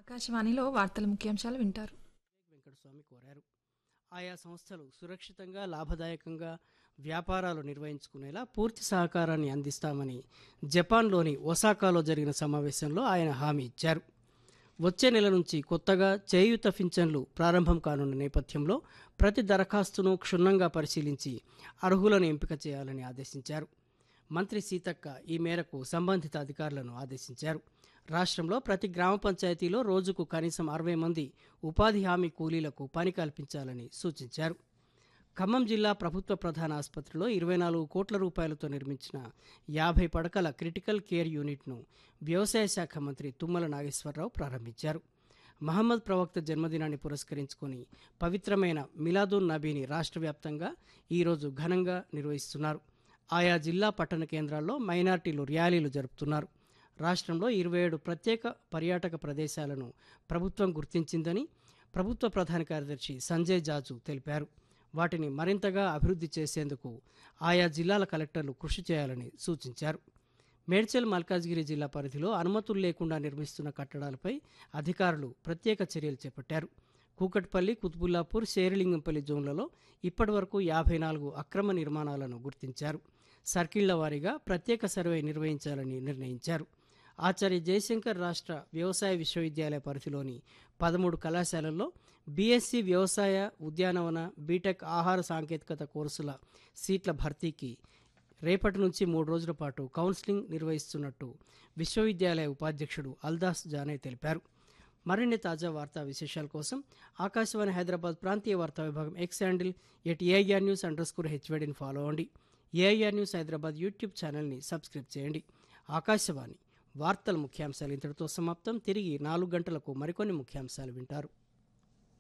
ఆకాశవాణిలో వార్తల ముఖ్యాంశాలు వింటారు వెంకటస్వామి కోరారు ఆయా సంస్థలు సురక్షితంగా లాభదాయకంగా వ్యాపారాలు నిర్వహించుకునేలా పూర్తి సహకారాన్ని అందిస్తామని జపాన్లోని ఒసాకాలో జరిగిన సమావేశంలో ఆయన హామీ ఇచ్చారు వచ్చే నెల నుంచి కొత్తగా చేయూత పింఛన్లు ప్రారంభం కానున్న నేపథ్యంలో ప్రతి దరఖాస్తును క్షుణ్ణంగా పరిశీలించి అర్హులను ఎంపిక చేయాలని ఆదేశించారు మంత్రి సీతక్క ఈ మేరకు సంబంధిత అధికారులను ఆదేశించారు రాష్ట్రంలో ప్రతి గ్రామ పంచాయతీలో రోజుకు కనీసం అరవై మంది ఉపాధి హామీ కూలీలకు పని కల్పించాలని సూచించారు ఖమ్మం జిల్లా ప్రభుత్వ ప్రధాన ఆసుపత్రిలో ఇరవై నాలుగు కోట్ల రూపాయలతో నిర్మించిన యాభై పడకల క్రిటికల్ కేర్ యూనిట్ను వ్యవసాయ శాఖ మంత్రి తుమ్మల నాగేశ్వరరావు ప్రారంభించారు మహమ్మద్ ప్రవక్త జన్మదినాన్ని పురస్కరించుకొని పవిత్రమైన మిలాదున్ నబీని రాష్ట్ర వ్యాప్తంగా ఈరోజు ఘనంగా నిర్వహిస్తున్నారు ఆయా జిల్లా పట్టణ కేంద్రాల్లో మైనార్టీలు ర్యాలీలు జరుపుతున్నారు రాష్ట్రంలో ఇరవై ఏడు ప్రత్యేక పర్యాటక ప్రదేశాలను ప్రభుత్వం గుర్తించిందని ప్రభుత్వ ప్రధాన కార్యదర్శి సంజయ్ జాజు తెలిపారు వాటిని మరింతగా అభివృద్ధి చేసేందుకు ఆయా జిల్లాల కలెక్టర్లు కృషి చేయాలని సూచించారు మేడ్చల్ మల్కాజ్గిరి జిల్లా పరిధిలో అనుమతులు లేకుండా నిర్మిస్తున్న కట్టడాలపై అధికారులు ప్రత్యేక చర్యలు చేపట్టారు కూకట్పల్లి కుతుబుల్లాపూర్ శేరిలింగంపల్లి జోన్లలో ఇప్పటివరకు యాభై నాలుగు అక్రమ నిర్మాణాలను గుర్తించారు సర్కిళ్ల వారీగా ప్రత్యేక సర్వే నిర్వహించాలని నిర్ణయించారు ఆచార్య జయశంకర్ రాష్ట్ర వ్యవసాయ విశ్వవిద్యాలయ పరిధిలోని పదమూడు కళాశాలల్లో బీఎస్సీ వ్యవసాయ ఉద్యానవన బీటెక్ ఆహార సాంకేతికత కోర్సుల సీట్ల భర్తీకి రేపటి నుంచి మూడు రోజుల పాటు కౌన్సిలింగ్ నిర్వహిస్తున్నట్టు విశ్వవిద్యాలయ ఉపాధ్యక్షుడు అల్దాస్ జానే తెలిపారు మరిన్ని తాజా వార్తా విశేషాల కోసం ఆకాశవాణి హైదరాబాద్ ప్రాంతీయ వార్తా విభాగం X handle at AIR news underscore హెచ్వేడిని ఫాలో అవ్వండి ఏఐఆర్ న్యూస్ హైదరాబాద్ యూట్యూబ్ ఛానల్ని సబ్స్క్రైబ్ చేయండి ఆకాశవాణి వార్తల ముఖ్యాంశాలు ఇంతటితో సమాప్తం తిరిగి నాలుగు గంటలకు మరికొన్ని ముఖ్యాంశాలు వింటారు